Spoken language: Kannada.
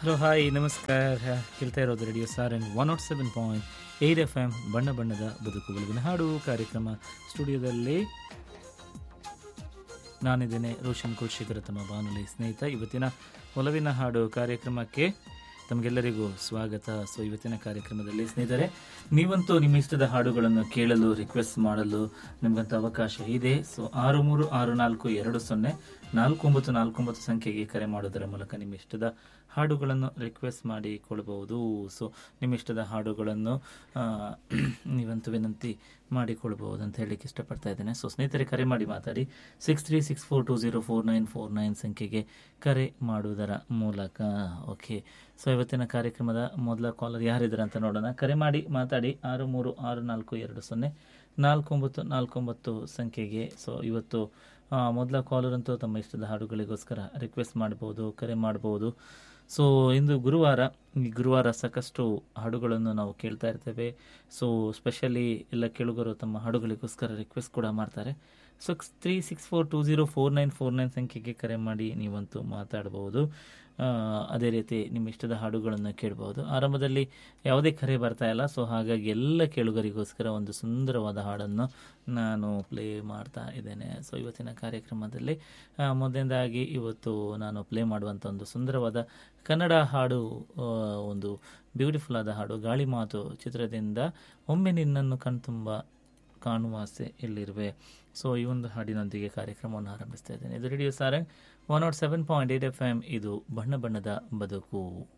ಹಲೋ ಹಾಯ್ ನಮಸ್ಕಾರ ಕೇಳ್ತಾ ಇರೋದು radio Sarang one nought seven point eight F M ಬಣ್ಣ ಬಣ್ಣದ ಬದುಕು ಬೆಳಗಿನ ಹಾಡು ಕಾರ್ಯಕ್ರಮ ಸ್ಟುಡಿಯೋದಲ್ಲಿ ನಾನಿದ್ದೇನೆ ರೋಷನ್ ಕುಲ್ಶೇಖರ ತಮ್ಮ ಬಾನುಲಿ ಸ್ನೇಹಿತ ಇವತ್ತಿನ ಒಲವಿನ ಹಾಡು ಕಾರ್ಯಕ್ರಮಕ್ಕೆ ತಮಗೆಲ್ಲರಿಗೂ ಸ್ವಾಗತ ಸೊ ಇವತ್ತಿನ ಕಾರ್ಯಕ್ರಮದಲ್ಲಿ ಸ್ನೇಹಿತರೆ ನೀವಂತೂ ನಿಮ್ಮ ಇಷ್ಟದ ಹಾಡುಗಳನ್ನು ಕೇಳಲು ರಿಕ್ವೆಸ್ಟ್ ಮಾಡಲು ನಿಮಗಂತ ಅವಕಾಶ ಇದೆ ಸೊ ಆರು ಮೂರು ಆರು ನಾಲ್ಕು ಎರಡು ಸೊನ್ನೆ ನಾಲ್ಕು ಒಂಬತ್ತು ನಾಲ್ಕು ಒಂಬತ್ತು ಸಂಖ್ಯೆಗೆ ಕರೆ ಮಾಡೋದರ ಮೂಲಕ ನಿಮ್ಮ ಇಷ್ಟದ ಹಾಡುಗಳನ್ನು ರಿಕ್ವೆಸ್ಟ್ ಮಾಡಿಕೊಳ್ಬಹುದು ಸೊ ನಿಮ್ಮ ಇಷ್ಟದ ಹಾಡುಗಳನ್ನು ಆ, ನೀವಂತೂ ವಿನಂತಿ ಮಾಡಿಕೊಳ್ಬಹುದು ಅಂತ ಹೇಳಲಿಕ್ಕೆ ಇಷ್ಟಪಡ್ತಾ ಇದ್ದೇನೆ ಸೊ ಸ್ನೇಹಿತರೆ ಕರೆ ಮಾಡಿ ಮಾತಾಡಿ six three six four two zero four nine four nine ಸಂಖ್ಯೆಗೆ ಕರೆ ಮಾಡುವುದರ ಮೂಲಕ ಓಕೆ ಸೊ ಇವತ್ತಿನ ಕಾರ್ಯಕ್ರಮದ ಮೊದಲ ಕಾಲರ್ ಯಾರಿದ್ದಾರೆ ಅಂತ ನೋಡೋಣ ಕರೆ ಮಾಡಿ ಮಾತಾಡಿ ಆರು ಮೂರು ಆರು ನಾಲ್ಕು ಎರಡು ಸೊನ್ನೆ ನಾಲ್ಕು ಒಂಬತ್ತು ನಾಲ್ಕು ಒಂಬತ್ತು ಸಂಖ್ಯೆಗೆ ಸೊ ಇವತ್ತು ಆ, ಮೊದಲ ಕಾಲರ್ ಅಂತೂ ತಮ್ಮ ಇಷ್ಟದ ಹಾಡುಗಳಿಗೋಸ್ಕರ ರಿಕ್ವೆಸ್ಟ್ ಮಾಡ್ಬೋದು ಕರೆ ಮಾಡ್ಬೋದು ಸೊ ಇಂದು ಗುರುವಾರ ಈ ಗುರುವಾರ ಸಾಕಷ್ಟು ಹಾಡುಗಳನ್ನು ನಾವು ಕೇಳ್ತಾ ಇರ್ತೇವೆ ಸೊ ಸ್ಪೆಷಲಿ ಎಲ್ಲ ಕೇಳುಗರು ತಮ್ಮ ಹಾಡುಗಳಿಗೋಸ್ಕರ ರಿಕ್ವೆಸ್ಟ್ ಕೂಡ ಮಾಡ್ತಾರೆ six three six four two zero four nine four nine ಸಂಖ್ಯೆಗೆ ಕರೆ ಮಾಡಿ ನೀವಂತೂ ಮಾತಾಡಬಹುದು ಆ, ಅದೇ ರೀತಿ ನಿಮ್ಮ ಇಷ್ಟದ ಹಾಡುಗಳನ್ನು ಕೇಳಬಹುದು ಆರಂಭದಲ್ಲಿ ಯಾವುದೇ ಕರೆ ಬರ್ತಾ ಇಲ್ಲ ಸೊ ಹಾಗಾಗಿ ಎಲ್ಲ ಕೇಳುಗರಿಗೋಸ್ಕರ ಒಂದು ಸುಂದರವಾದ ಹಾಡನ್ನು ನಾನು ಪ್ಲೇ ಮಾಡ್ತಾ ಇದ್ದೇನೆ ಸೊ ಇವತ್ತಿನ ಕಾರ್ಯಕ್ರಮದಲ್ಲಿ ಆ, ಮೊದಲನೇದಾಗಿ ಇವತ್ತು ನಾನು ಪ್ಲೇ ಮಾಡುವಂಥ ಒಂದು ಸುಂದರವಾದ ಕನ್ನಡ ಹಾಡು ಆ, ಒಂದು ಬ್ಯೂಟಿಫುಲ್ ಆದ ಹಾಡು ಗಾಳಿ ಮಾತು ಚಿತ್ರದಿಂದ ಒಮ್ಮೆ ನಿನ್ನನ್ನು ಕಣ್ತುಂಬ ಕಾಣುವ ಆಸೆ ಇಲ್ಲಿರುವೆ ಸೊ ಈ ಒಂದು ಹಾಡಿನೊಂದಿಗೆ ಕಾರ್ಯಕ್ರಮವನ್ನು ಆರಂಭಿಸ್ತಾ ಇದ್ದೇನೆ ಇದು radio Sarang one nought seven point eight F M ಇದು ಬಣ್ಣ ಬಣ್ಣದ ಬದುಕು